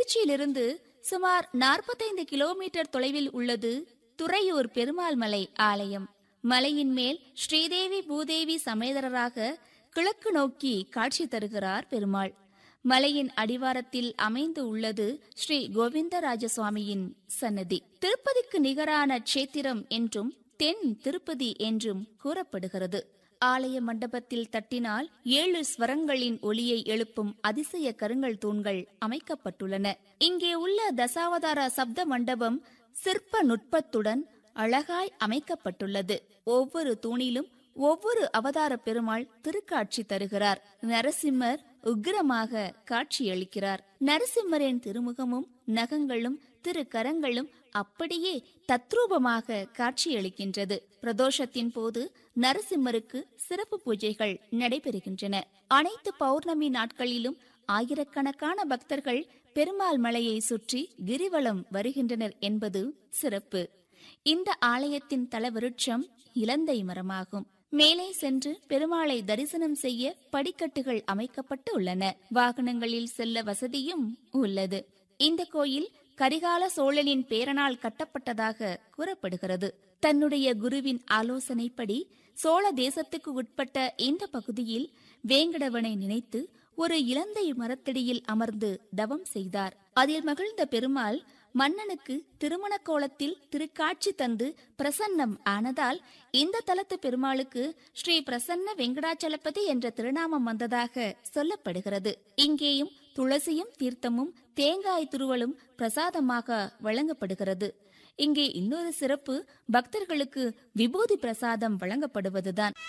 திருச்சியிலிருந்து சுமார் 45 கிலோமீட்டர் தொலைவில் உள்ளது துறையூர் பெருமாள் மலை ஆலயம் மலையின் மேல் ஸ்ரீதேவி பூதேவி சமேதரராக கிழக்கு நோக்கி காட்சி தருகிறார் பெருமாள் மலையின் அடிவாரத்தில் அமைந்து உள்ளது ஸ்ரீ கோவிந்தராஜ சுவாமியின் சன்னதி திருப்பதிக்கு நிகரான க்ஷேத்திரம் என்றும் தென் திருப்பதி என்றும் கூறப்படுகிறது ஆலய மண்டபத்தில் தட்டினால் ஏழு ஸ்வரங்களின் ஒலியை எழுப்பும் அதிசய கருங்கல் தூண்கள் அமைக்கப்பட்டுள்ளன இங்கே உள்ள தசாவதார சப்த மண்டபம் சிற்ப நுட்பத்துடன் அழகாய் அமைக்கப்பட்டுள்ளது ஒவ்வொரு தூணிலும் ஒவ்வொரு அவதார பெருமாள் திருக்காட்சி தருகிறார் நரசிம்மர் உக்கிரமாக காட்சியளிக்கிறார் நரசிம்மரின் திருமுகமும் நகங்களும் திருக்கரங்களும் அப்படியே தத்ரூபமாக காட்சியளிக்கின்றது பிரதோஷத்தின் போது நரசிம்மருக்கு சிறப்பு பூஜைகள் நடைபெறுகின்றன அனைத்து பௌர்ணமி நாட்களிலும் ஆயிரக்கணக்கான பக்தர்கள் பெருமாள் மலையை சுற்றி கிரிவலம் வருகின்றனர் என்பது சிறப்பு இந்த ஆலயத்தின் தலவிருட்சம் இலந்தை மரமாகும் மேலே சென்று பெருமாளை தரிசனம் செய்ய படிக்கட்டுகள் அமைக்கப்பட்டு உள்ளன வாகனங்களில் செல்ல வசதியும் உள்ளது இந்த கோயில் கரிகால சோழனின் பேரனால் கட்டப்பட்டதாக கூறப்படுகிறது தன்னுடைய குருவின் ஆலோசனைப்படி சோழ தேசத்துக்கு உட்பட்ட இந்த பகுதியில் வேங்கடவனை நினைத்து ஒரு இலந்தை மரத்தடியில் அமர்ந்து தவம் செய்தார் அதில் மகிழ்ந்த பெருமாள் மன்னனுக்கு திருமண கோலத்தில் திருக்காட்சி தந்து பிரசன்னம் ஆனதால் இந்த தலத்து பெருமாளுக்கு ஸ்ரீ பிரசன்ன வெங்கடாச்சலபதி என்ற திருநாமம் வந்ததாக சொல்லப்படுகிறது இங்கேயும் துளசியும் தீர்த்தமும் தேங்காய் துருவலும் பிரசாதமாக வழங்கப்படுகிறது இங்கே இன்னொரு சிறப்பு பக்தர்களுக்கு விபூதி பிரசாதம் வழங்கப்படுவதுதான்